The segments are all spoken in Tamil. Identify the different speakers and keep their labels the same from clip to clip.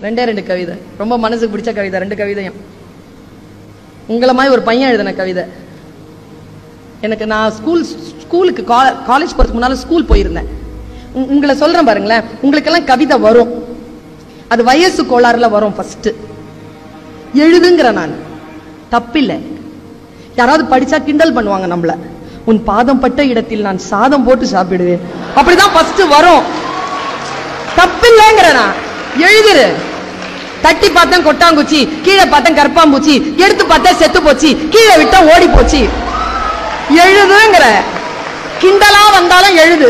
Speaker 1: ரெண்டே ரெண்டு கவிதை ரொம்ப மனசுக்கு பிடிச்ச கவிதை ரெண்டு கவிதையும் உங்களை மாதிரி ஒரு பையன் எழுதின கவிதை எனக்கு நான் ஸ்கூல் ஸ்கூலுக்கு காலேஜ் போறதுக்கு முன்னால ஸ்கூல் போயிருந்தேன் உ- உங்களை சொல்றேன் பாருங்களேன் உங்களுக்கெல்லாம் கவிதை வரும் அது வயசு கோளாறுல வரும் ஃபர்ஸ்ட் எழுதுங்கிற நான் தப்பில்லை யாராவது படிச்சா கிண்டல் பண்ணுவாங்க நம்மள உன் பாதம் பட்ட இடத்தில் நான் சாதம் போட்டு சாப்பிடுவேன் அப்படிதான் ஃபர்ஸ்ட் வரும் தப்பில்லைங்கிற நான் எழுதுரு தட்டி பார்த்தேன் கொட்டாங்குச்சி கீழே பார்த்தேன் கற்பாம்பூச்சி எடுத்து பார்த்தேன் செத்து போச்சு கீழே விட்டா ஓடி போச்சு எழுதுங்கிற கிண்டலா வந்தாலும் எழுது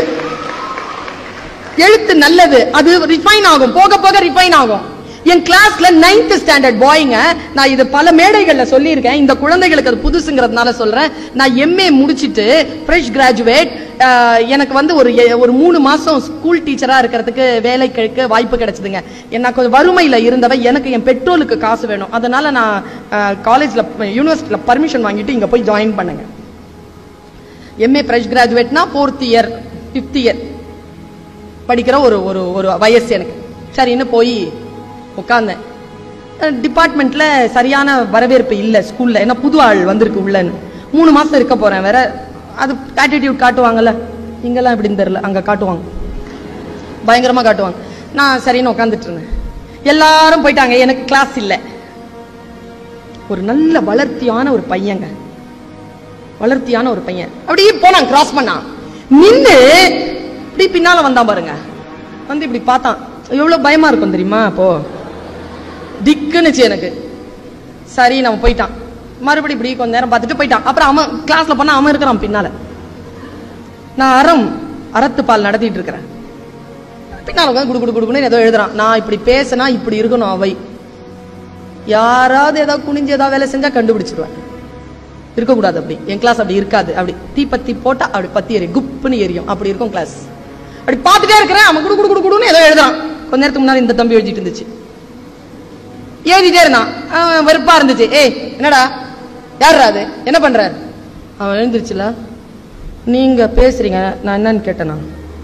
Speaker 1: எழுத்து நல்லது அது ரிஃபைன் ஆகும் போக போக ரிஃபைன் ஆகும் என் கிளாஸ்ல நைன்த் ஸ்டாண்டர்ட் பாய்ங்க நான் இது பல மேடைகள்ல சொல்லியிருக்கேன் இந்த குழந்தைகளுக்கு அது புதுசுங்கிறதுனால சொல்றேன் நான் எம்ஏ முடிச்சிட்டு ஃப்ரெஷ் கிராஜுவேட் எனக்கு வந்து ஒரு எ- ஒரு மூணு மாசம் ஸ்கூல் டீச்சரா இருக்கிறதுக்கு வேலை கிடைக்க வாய்ப்பு கிடைச்சதுங்க நான் கொஞ்சம் வறுமையில இருந்தவ எனக்கு என் பெட்ரோலுக்கு காசு வேணும் அதனால நான் காலேஜ்ல யூனிவர்சிட்டியில பர்மிஷன் வாங்கிட்டு இங்க போய் ஜாயின் பண்ணுங்க எம்ஏ ஃப்ரெஷ் கிராஜுவேட்னா ஃபோர்த் இயர் ஃபிஃப்த் இயர் படிக்கிற ஒரு ஒரு ஒரு வயசு எனக்கு சரின்னு போய் உட்காந்தேன் டிபார்ட்மெண்ட்ல சரியான வரவேற்பு இல்லை ஸ்கூல்ல ஏன்னா புது ஆள் வந்திருக்கு உள்ளன்னு மூணு மாசம் இருக்க போறேன் வேற அது ஆட்டிடியூட் காட்டுவாங்கல்ல இங்கெல்லாம் எப்படின்னு தெரியல அங்க காட்டுவாங்க பயங்கரமா காட்டுவாங்க நான் சரின்னு உட்காந்துட்டு இருந்தேன் எல்லாரும் போயிட்டாங்க எனக்கு கிளாஸ் இல்லை ஒரு நல்ல வளர்த்தியான ஒரு பையங்க வளர்த்தியான ஒரு பையன் அப்படியே போனான் கிராஸ் பண்ணான் நின்னு இப்படி பின்னால வந்தான் பாருங்க வந்து இப்படி பார்த்தான் எவ்வளவு பயமா இருக்கும் தெரியுமா அப்போ திக்குன்னுச்சு எனக்கு சரி நம்ம போயிட்டான் மறுபடியும் இப்படி கொஞ்ச நேரம் பார்த்துட்டு போயிட்டான் அப்புறம் அவன் கிளாஸ்ல போனா அவன் இருக்கிறான் பின்னால நான் அறம் அறத்துப்பால் நடத்திட்டு இருக்கிறேன் பின்னால உட்காந்து குடு குடு குடுக்குன்னு ஏதோ எழுதுறான் நான் இப்படி பேசினா இப்படி இருக்கணும் அவை யாராவது ஏதாவது குனிஞ்சு ஏதாவது வேலை செஞ்சா கண்டுபிடிச்சிருவேன் இருக்கக்கூடாது அப்படி என் கிளாஸ் அப்படி இருக்காது அப்படி தீப்பத்தி போட்டா அப்படி பத்தி எரியும் குப்புன்னு எரியும் அப்படி இருக்கும் கிளாஸ் அப்படி பார்த்துட்டே இருக்கிறேன் அவன் குடு குடு குடு குடுன்னு ஏதோ எழுதுறான் கொஞ்ச நேரத்துக்கு முன்னாடி இந்த தம்பி எழுதிட்டு இருந்துச்சு எழுதிட்டே இருந்தான் அவன் வெறுப்பா இருந்துச்சு ஏய் என்னடா யாருடா அது என்ன பண்றாரு அவன் எழுந்திருச்சுல நீங்க பேசுறீங்க நான் என்னன்னு கேட்டேனா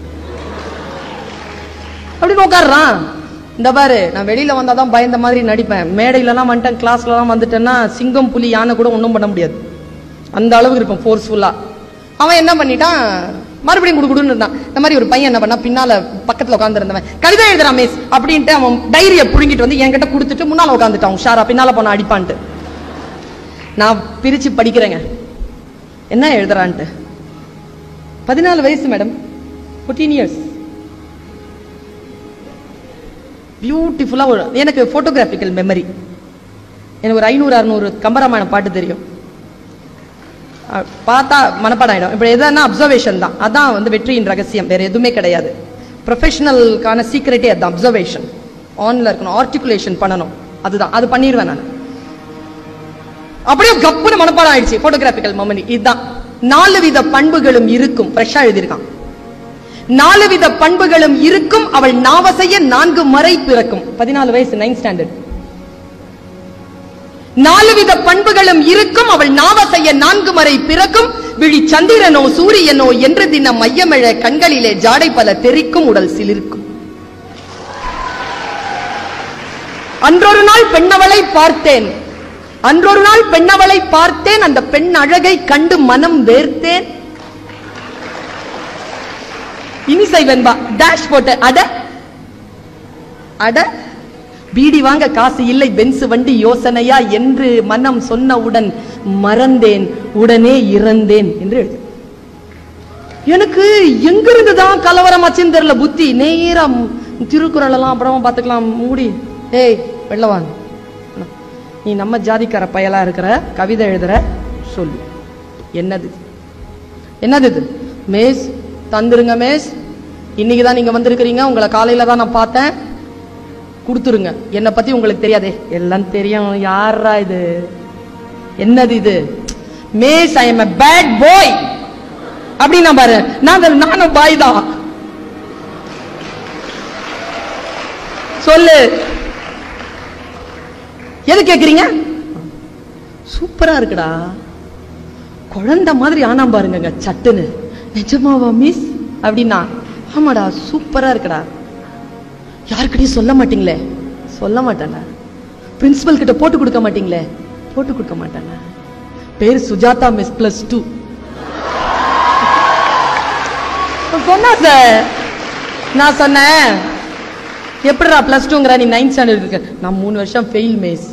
Speaker 1: அப்படின்னு உட்காடுறான் இந்த பாரு நான் வெளியில வந்தாதான் பயந்த மாதிரி நடிப்பேன் மேடையிலலாம் வந்துட்டேன் கிளாஸ்லலாம் வந்துட்டேன்னா சிங்கம் புலி யானை கூட ஒன்றும் பண்ண முடியாது அந்த அளவுக்கு இருப்பேன் ஃபோர்ஸ்ஃபுல்லா அவன் என்ன பண்ணிட்டான் மறுபடியும் குடுகுடுன்னு இருந்தான் இந்த மாதிரி ஒரு பையன் என்ன பண்ணா பின்னால பக்கத்துல உட்காந்துருந்தவன் கவிதை எழுதுறான் மிஸ் அப்படின்ட்டு அவன் டைரியை புடுங்கிட்டு வந்து என்கிட்ட கொடுத்துட்டு முன்னால உட்காந்துட்டான் உஷாரா பின்னால போன அடிப்பான்ட்டு நான் பிரிச்சு படிக்கிறேங்க என்ன எழுதுறான்ட்டு பதினாலு வயசு மேடம் 14 இயர்ஸ் பியூட்டிஃபுல்லா ஒரு எனக்கு போட்டோகிராபிக்கல் மெமரி எனக்கு ஒரு ஐநூறு அறுநூறு கம்பராமாயணம் பாட்டு தெரியும் அஹ் பார்த்தா மனப்பாடம் ஆயிடும் இப்போ எதுனா அப்சர்வேஷன் தான் அதான் வந்து வெற்றியின் ரகசியம் வேற எதுவுமே கிடையாது ப்ரொஃபஷனலுக்கான சீக்ரெட்டே அதுதான் அப்சர்வேஷன் ஆன்ல இருக்கணும் ஆர்டிகுலேஷன் பண்ணணும் அதுதான் அது பண்ணிடுவேன் நான் அப்படியே கப்புன்னு மனப்பாடம் ஆயிடுச்சு போட்டோகிராபிக்கல் மெமரி இதுதான் நாலு வித பண்புகளும் இருக்கும் ஃப்ரெஷ்ஷா எழுதியிருக்கான் நாலு வித பண்புகளும் இருக்கும் அவள் நாவசைய நான்கு மறை பிறக்கும் பதினாலு வயசு நைன்த் ஸ்டாண்டர்ட் நாலு வித பண்புகளும் இருக்கும் அவள் நாவசைய நான்கு மறை பிறக்கும் விழி சந்திரனோ சூரியனோ என்று தினம் மையமிழ கண்களிலே ஜாடை பல தெரிக்கும் உடல் சிலிர்க்கும் அன்றொரு நாள் பெண்ணவளை பார்த்தேன் அன்றொரு நாள் பெண்ணவளை பார்த்தேன் அந்த பெண் அழகை கண்டு மனம் வேர்த்தேன் இனிசை வெண்பா டேஷ் போட்டு அட அட பீடி வாங்க காசு இல்லை பென்ஸ் வண்டி யோசனையா என்று மனம் சொன்னவுடன் மறந்தேன் உடனே இறந்தேன் என்று எழுது எனக்கு எங்கிருந்து தான் கலவரமாச்சுன்னு தெரியல புத்தி நேரா திருக்குறள் எல்லாம் அப்புறமா பார்த்துக்கலாம் மூடி ஏய் வெள்ளவான் நீ நம்ம ஜாதிக்கார பயலா இருக்கிற கவிதை எழுதுற சொல்லு என்னது என்னது இது மேஸ் தந்துருங்க மேஸ் இன்னைக்கு தான் நீங்க வந்திருக்கிறீங்க உங்களை காலையில தான் நான் பார்த்தேன் கொடுத்துருங்க என்னை பத்தி உங்களுக்கு தெரியாதே எல்லாம் தெரியும் யாரா இது என்னது இது மேஸ் I am a bad boy அப்படின்னா பாரு நாங்க நானும் பாய் தான் சொல்லு எது கேக்குறீங்க சூப்பரா இருக்குடா குழந்தை மாதிரி ஆனா பாருங்க சட்டுன்னு நிஜமாவா மிஸ் அப்படின்னா ஆமாடா சூப்பரா இருக்குடா யாருக்கிட்டையும் சொல்ல மாட்டீங்களே சொல்ல மாட்டேண்ணா பிரின்சிபல் கிட்ட போட்டு கொடுக்க மாட்டீங்களே போட்டு கொடுக்க மாட்டேண்ணா பேர் சுஜாதா மிஸ் பிளஸ் டூ சொன்னா சார் நான் சொன்னேன் எப்படிடா பிளஸ் டூங்கிற நீ நைன்த் ஸ்டாண்டர்ட் இருக்க நான் மூணு வருஷம் ஃபெயில் மிஸ்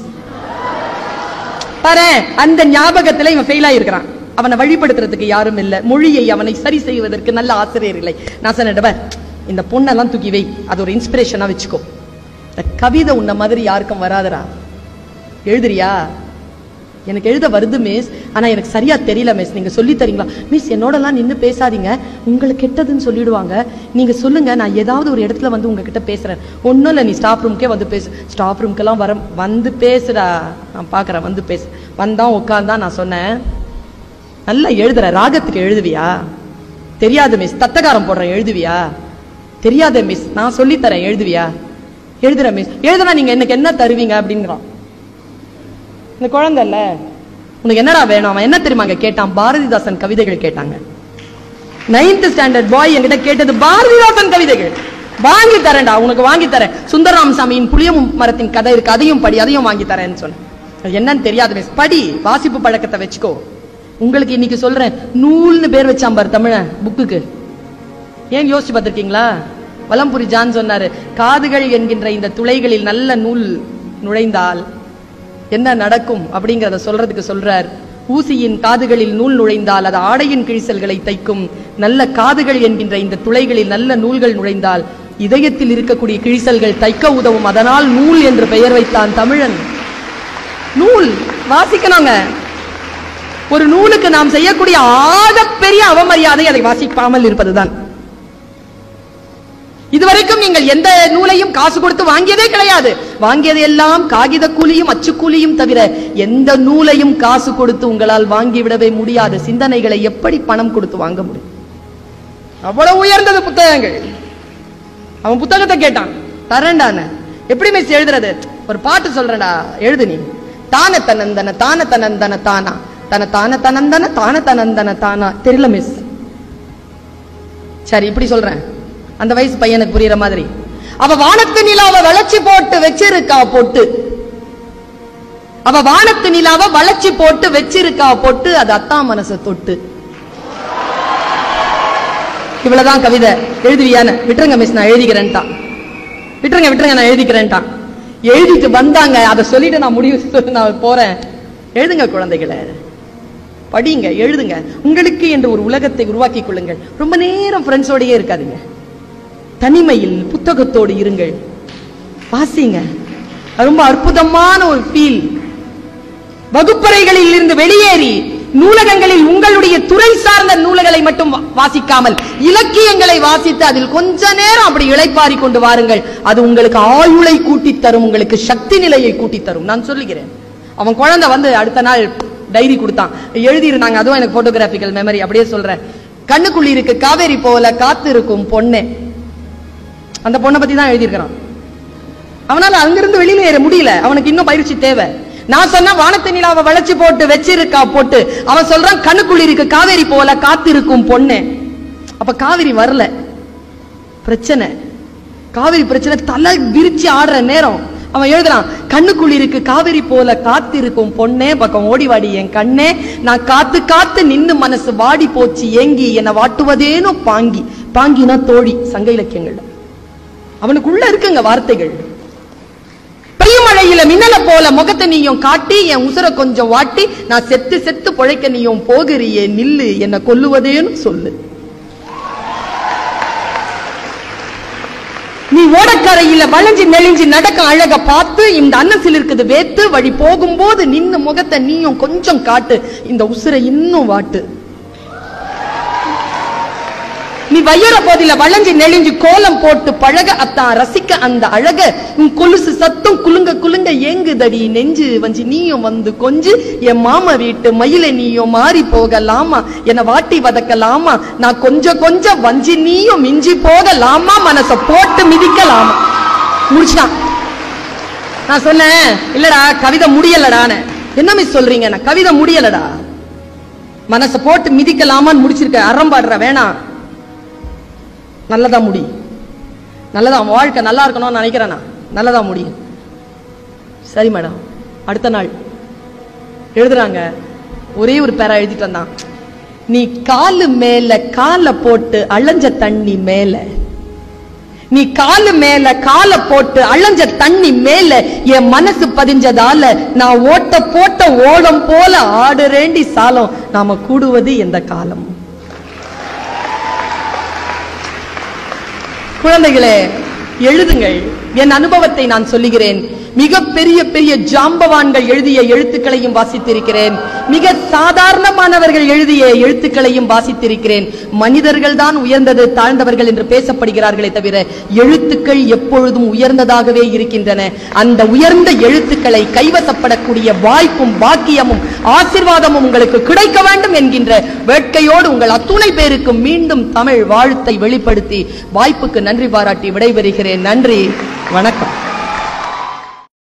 Speaker 1: பாரு அந்த ஞாபகத்துல இவன் ஃபெயில் ஆயிருக்கிறான் அவனை வழிபடுத்துறதுக்கு யாரும் இல்ல மொழியை அவனை சரி செய்வதற்கு நல்ல ஆசிரியர் இல்லை நான் சொன்னேன் "பார், இந்த பொண்ணெல்லாம் தூக்கி வை அது ஒரு இன்ஸ்பிரேஷனா வச்சுக்கோ இந்த கவிதை உன்ன மாதிரி யாருக்கும் வராதுடா எழுதுறியா எனக்கு எழுத வருது மிஸ் ஆனா எனக்கு சரியா தெரியல மிஸ் நீங்க சொல்லி தரீங்களா மிஸ் என்னோடலாம் நின்னு பேசாதீங்க உங்களுக்கு கெட்டதுன்னு சொல்லிடுவாங்க நீங்க சொல்லுங்க நான் ஏதாவது ஒரு இடத்துல வந்து உங்ககிட்ட பேசுறேன் ஒண்ணும் இல்ல நீ ஸ்டாஃப் ரூம்க்கே வந்து பேசு ஸ்டாஃப் ரூம்க்கெல்லாம் வர வந்து பேசுடா நான் பாக்குறேன் வந்து பேசு வந்தான் உட்கார்ந்தான் நான் சொன்னேன் நல்லா எழுதுற ராகத்துக்கு எழுதுவியா தெரியாது மிஸ் தத்தகாரம் போடுறேன் எழுதுவியா தெரியாத மிஸ் நான் சொல்லித் தரேன் எழுதுவியா எழுதுறேன் மிஸ் எழுதுனா நீங்க எனக்கு என்ன தருவீங்க அப்படிங்கிறான் இந்த குழந்தை இல்ல உனக்கு என்னடா வேணும் அவன் என்ன தெரியுமா அங்க கேட்டான் பாரதிதாசன் கவிதைகள் கேட்டாங்க நைன்த் ஸ்டாண்டர்ட் பாய் என்கிட்ட கேட்டது பாரதிதாசன் கவிதைகள் வாங்கி தரேன்டா உனக்கு வாங்கி தரேன் சுந்தரராம சாமியின் புளியம் மரத்தின் கதை இருக்கு அதையும் படி அதையும் வாங்கி தரேன்னு சொன்னேன் அது என்னன்னு தெரியாது மிஸ் படி வாசிப்பு பழக்கத்தை வச்சுக்கோ உங்களுக்கு இன்னைக்கு சொல்றேன் நூல்னு பேர் வச்சான் பாரு தமிழன் புக்குக்கு ஏன் யோசிச்சு பார்த்திருக்கீங்களா வலம்புரி ஜான் சொன்னாரு காதுகள் என்கின்ற இந்த துளைகளில் நல்ல நூல் நுழைந்தால் என்ன நடக்கும் அப்படிங்கறத சொல்றதுக்கு சொல்றார் ஊசியின் காதுகளில் நூல் நுழைந்தால் அது ஆடையின் கிழிசல்களை தைக்கும் நல்ல காதுகள் என்கின்ற இந்த துளைகளில் நல்ல நூல்கள் நுழைந்தால் இதயத்தில் இருக்கக்கூடிய கிழிசல்கள் தைக்க உதவும் அதனால் நூல் என்று பெயர் வைத்தான் தமிழன் நூல் வாசிக்கணுங்க ஒரு நூலுக்கு நாம் செய்யக்கூடிய ஆகப்பெரிய அவமரியாதை அதை வாசிக்காமல் இருப்பதுதான் இதுவரைக்கும் நீங்கள் எந்த நூலையும் காசு கொடுத்து வாங்கியதே கிடையாது வாங்கியது எல்லாம் காகித கூலியும் அச்சு கூலியும் தவிர எந்த நூலையும் காசு கொடுத்து உங்களால் வாங்கிவிடவே முடியாது சிந்தனைகளை எப்படி பணம் கொடுத்து வாங்க முடியும் அவ்வளவு உயர்ந்தது புத்தகங்கள் அவன் புத்தகத்தை கேட்டான் தரேன்டான எப்படி மிஸ் எழுதுறது ஒரு பாட்டு சொல்றேன்டா எழுது நீ தான தனந்தன தான தனந்தன தானா தன தான தனந்தன தான தனந்தன தானா தெரியல மிஸ் சரி இப்படி சொல்றேன் அந்த வயசு பையனுக்கு புரியுற மாதிரி அவ வானத்து நிலாவை வளைச்சி போட்டு வச்சிருக்கா பொட்டு அவ வானத்து நிலாவை வளைச்சி போட்டு வச்சிருக்கா பொட்டு அது அத்தா மனச தொட்டு இவ்வளவுதான் கவிதை எழுதுவியான்னு விட்டுருங்க மிஸ் நான் எழுதிக்கிறேன்ட்டான் விட்டுருங்க விட்டுருங்க நான் எழுதிக்கிறேன்ட்டான் எழுதிட்டு வந்தாங்க அதை சொல்லிட்டு நான் முடிவு சொல்லி நான் போறேன் எழுதுங்க குழந்தைகளை படிங்க எழுதுங்க உங்களுக்கு என்று ஒரு உலகத்தை உருவாக்கிக் கொள்ளுங்கள் ரொம்ப நேரம் ஃப்ரெண்ட்ஸோடயே இருக்காதீங்க தனிமையில் புத்தகத்தோடு இருங்கள் வாசிங்க அது ரொம்ப அற்புதமான ஒரு ஃபீல் வகுப்பறைகளில் இருந்து வெளியேறி நூலகங்களில் உங்களுடைய துறை சார்ந்த நூல்களை மட்டும் வா- வாசிக்காமல் இலக்கியங்களை வாசித்து அதில் கொஞ்ச நேரம் அப்படி இளைப்பாரி கொண்டு வாருங்கள் அது உங்களுக்கு ஆயுளை கூட்டித் தரும் உங்களுக்கு சக்தி நிலையை கூட்டித் தரும் நான் சொல்லுகிறேன் அவன் குழந்தை வந்து அடுத்த நாள் டைரி கொடுத்தான் எழுதியிருந்தாங்க அதுவும் எனக்கு போட்டோகிராபிக்கல் மெமரி அப்படியே சொல்றேன் கண்ணுக்குள்ளி இருக்கு காவேரி போல காத்து இருக்கும் பொண்ணு அந்த பொண்ணை பத்தி தான் எழுதியிருக்கிறான் அவனால அங்கிருந்து வெளியில ஏற முடியல அவனுக்கு இன்னும் பயிற்சி தேவை நான் சொன்ன வானத்து நிலாவை வளைச்சு போட்டு வச்சிருக்கா போட்டு அவன் சொல்றான் கண்ணுக்குள்ள இருக்கு காவேரி போல காத்திருக்கும் பொண்ணு அப்ப காவிரி வரல பிரச்சனை காவிரி பிரச்சனை தலை விரிச்சு ஆடுற நேரம் அவன் எழுதுறான் கண்ணுக்குள்ள இருக்கு காவிரி போல காத்திருக்கும் பொண்ணே பக்கம் ஓடி வாடி என் கண்ணே நான் காத்து காத்து நின்னு மனசு வாடி போச்சு ஏங்கி என்னை வாட்டுவதேனோ பாங்கி பாங்கினா தோழி சங்க இலக்கியங்கள்ல அவனுக்குள்ள இருக்குங்க வார்த்தைகள் பெய்யுமழையில மின்னல போல முகத்தை நீயும் காட்டி என் உசுர கொஞ்சம் வாட்டி நான் செத்து செத்து பொழைக்க நீயும் போகிறியே நில்லு என்ன கொல்லுவதேன்னு சொல்லு நீ ஓடக்கரையில வளைஞ்சு நெளிஞ்சு நடக்க அழக பார்த்து இந்த அன்னசில் இருக்குது வேத்து வழி போகும்போது நின்னு முகத்தை நீயும் கொஞ்சம் காட்டு இந்த உசுரை இன்னும் வாட்டு நீ வையற போதில வளைஞ்சு நெளிஞ்சு கோலம் போட்டு பழக அத்தான் ரசிக்க அந்த அழக உன் கொலுசு சத்தம் குலுங்க குலுங்க ஏங்குதடி நெஞ்சு வஞ்சி நீயும் வந்து கொஞ்சு என் மாமா வீட்டு மயில நீயும் மாறி போகலாமா என்ன வாட்டி வதக்கலாமா நான் கொஞ்சம் கொஞ்சம் வஞ்சி நீயும் மிஞ்சி போகலாமா மனச போட்டு மிதிக்கலாமா முடிச்சான் நான் சொன்னேன் இல்லடா கவிதை முடியலடான்னு என்ன மிஸ் சொல்றீங்க நான் கவிதை முடியலடா மனச போட்டு மிதிக்கலாமான்னு முடிச்சிருக்க அறம்பாடுற வேணாம் நல்லதா முடி நல்லதா உன் வாழ்க்கை நல்லா இருக்கணும்னு நினைக்கிறேன் நான் நல்லதா முடி சரி மேடம் அடுத்த நாள் எழுதுறாங்க ஒரே ஒரு பேரா எழுதிட்டு வந்தான் நீ காலு மேல கால போட்டு அலைஞ்ச தண்ணி மேல நீ காலு மேல கால போட்டு அலைஞ்ச தண்ணி மேல என் மனசு பதிஞ்சதால நான் ஓட்ட போட்ட ஓடம் போல ஆடுறேண்டி சாலம் நாம கூடுவது எந்த காலம் குழந்தைகளே எழுதுங்கள் என் அனுபவத்தை நான் சொல்லுகிறேன் மிக பெரிய பெரிய ஜாம்பவான்கள் எழுதிய எழுத்துக்களையும் வாசித்திருக்கிறேன் மிக சாதாரணமானவர்கள் எழுதிய எழுத்துக்களையும் வாசித்திருக்கிறேன் மனிதர்கள் தான் உயர்ந்தது தாழ்ந்தவர்கள் என்று பேசப்படுகிறார்களே தவிர எழுத்துக்கள் எப்பொழுதும் உயர்ந்ததாகவே இருக்கின்றன அந்த உயர்ந்த எழுத்துக்களை கைவசப்படக்கூடிய வாய்ப்பும் பாக்கியமும் ஆசிர்வாதமும் உங்களுக்கு கிடைக்க வேண்டும் என்கின்ற வேட்கையோடு உங்கள் அத்துணை பேருக்கு மீண்டும் தமிழ் வாழ்த்தை வெளிப்படுத்தி வாய்ப்புக்கு நன்றி பாராட்டி விடைபெறுகிறேன் நன்றி வணக்கம்